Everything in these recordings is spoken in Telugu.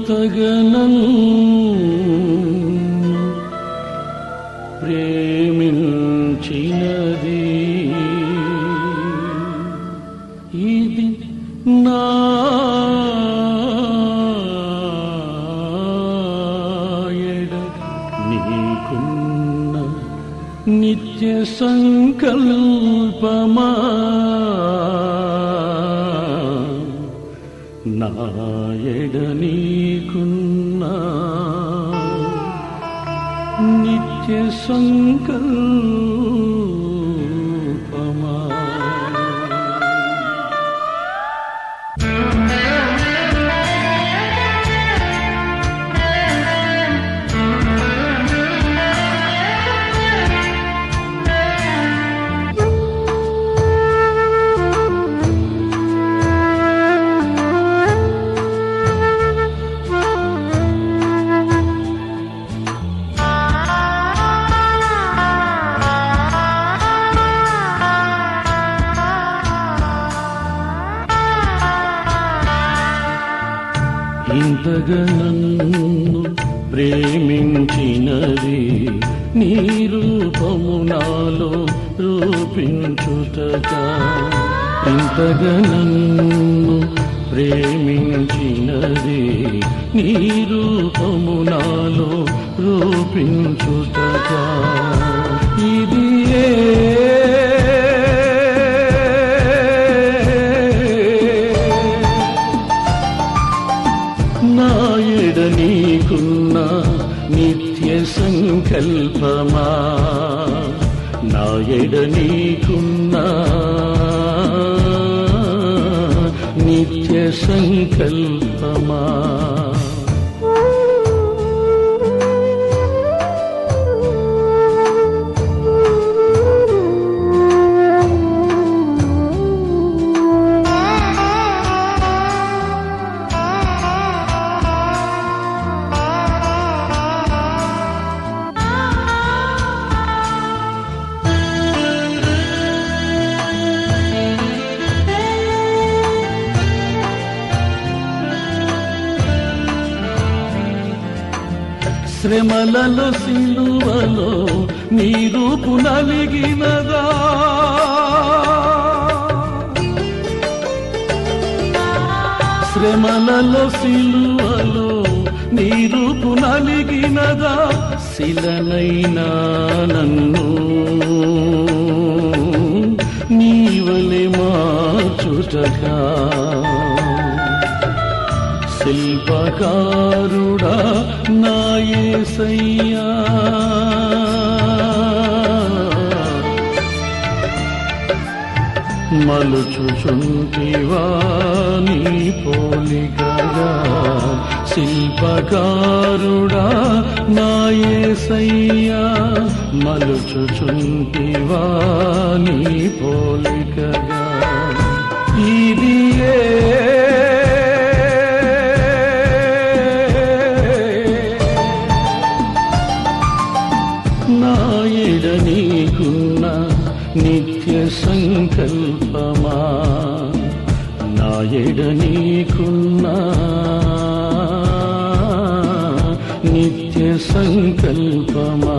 ఇంతగనం ప్రేమించినది ఇది నా ఎడ నీకున్న నిత్య సంకల్పమా నాయడ నీకున్న నిత్య సంకల్పమా ఇంతగా నన్ను ప్రేమించినది నీ రూపము నాలో రూపించుటగా ఇంతగా నన్ను ప్రేమించినది నీ రూపము నాలో రూపించుటగా ఇది నాయడ నీకున్న నిత్య సంకల్పమా నాయడ నీకున్న నిత్య సంకల్పమా శ్రమలలో సిలువలో నీ రూపు నలిగినదా శ్రమలలో సిలువలో నీ రూపు నలిగినదా శిలనైనా నన్ను నీవలే మార్చుటగా శిల్పకారుడా నాయసయ్యా మలుచుచుంటివా నీ పోలికగా శిల్పకారుడా నాయసయ్యా మలుచుచుంటివా నీ పోలికగా ఇది నాయడ నీకున్న నిత్య సంకల్పమా నాయడ నీకున్న నిత్య సంకల్పమా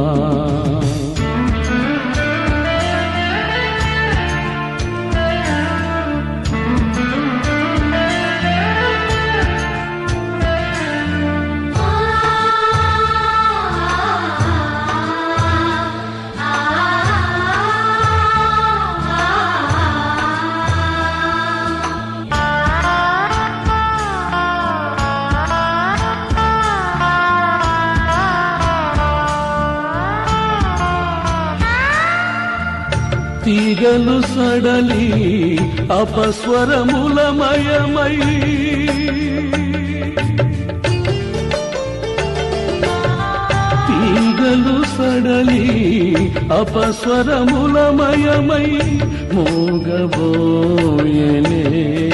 తీగలు సడలి అపస్వరములమయమై తీగలు సడలి అపస్వరములమయమై మోగబోయనే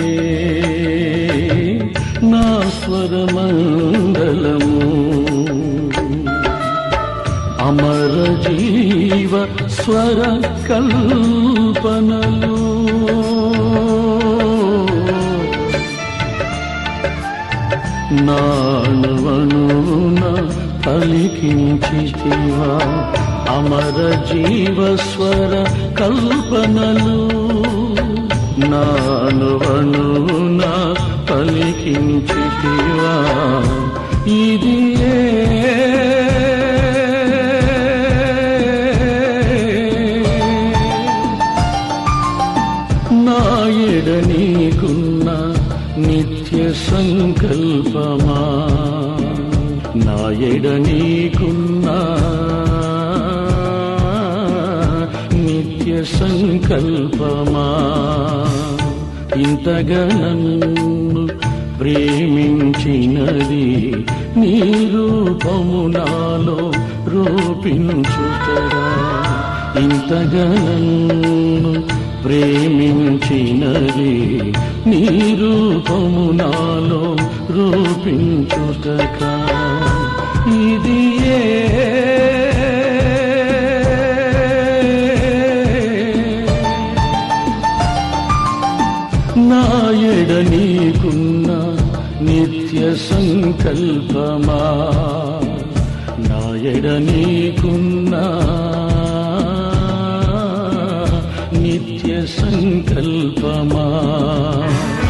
నా స్వరమండలము అమర జీవ స్వర కల్పనలు నాణ పలికించితివా అమర జీవస్వర కల్పనలు నానువనున పలికించితివా ఇది నాయడ నీకున్న నిత్య సంకల్పమా నాయడ నీకున్న నిత్య సంకల్పమా ఇంతగా నన్ను ప్రేమించినది నీ రూపము నాలో రూపించుతరా ఇంతగా నన్ను ప్రేమించినది నీ రూపము నాలో రూపించుటక ఇది ఏ నాయడ నీకున్న నిత్య సంకల్పమా నాయడ నీకున్న నిత్య సంకల్పమా